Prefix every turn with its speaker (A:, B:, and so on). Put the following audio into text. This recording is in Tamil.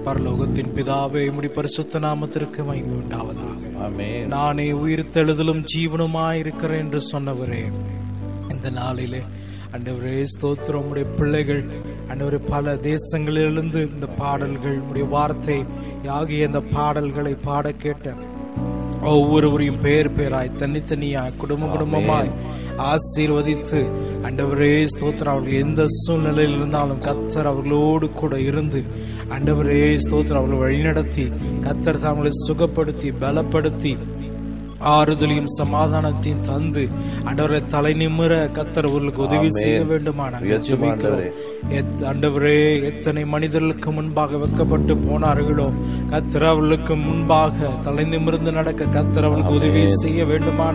A: பரலோகத்தின் பிதாவே உம்முடைய பரிசுத்த நாமத்திற்கு மகிமை உண்டாவதாக
B: ஆமென்
A: நானே உயிர்த்தெழுதலும் ஜீவனுமாயிருக்கிறேன் என்று சொன்னவரே இந்த நாளிலே அண்டவரே ஸ்தோத்திரம் உடைய பிள்ளைகள் அண்டவரே பல தேசங்களிலிருந்து இந்த பாடல்கள் உடைய வார்த்தை ஆகிய இந்த பாடல்களை பாட கேட்ட ஒவ்வொருவரையும் பேர் பேராய் தனித்தனியாய் குடும்ப குடும்பமாய் ஆசீர்வதித்து அண்டவரே ஸ்தோத்திரம் அவர்கள் எந்த சூழ்நிலையில் இருந்தாலும் கத்தர் அவர்களோடு கூட இருந்து அண்டவரே ஸ்தோத்திரம் அவர்களை வழிநடத்தி கத்தர் தங்களை சுகப்படுத்தி பலப்படுத்தி ஆறுதலையும் சமாதானத்தையும் தந்து அண்டவரை தலை நிமிர கத்தர் அவர்களுக்கு உதவி செய்ய வேண்டுமா நாங்கள்
B: உயர்த்தும்
A: ஜெபிக்கிறோம். எத்- ஆண்டவரே எத்தனை மனிதர்களுக்கு முன்பாக வெக்கப்பட்டு போனார்களோ கத்தர் அவர்களுக்கு முன்பாக தலை நிமிர்ந்து நடக்க கத்தர் அவர்களுக்கு உதவி செய்ய வேண்டுமா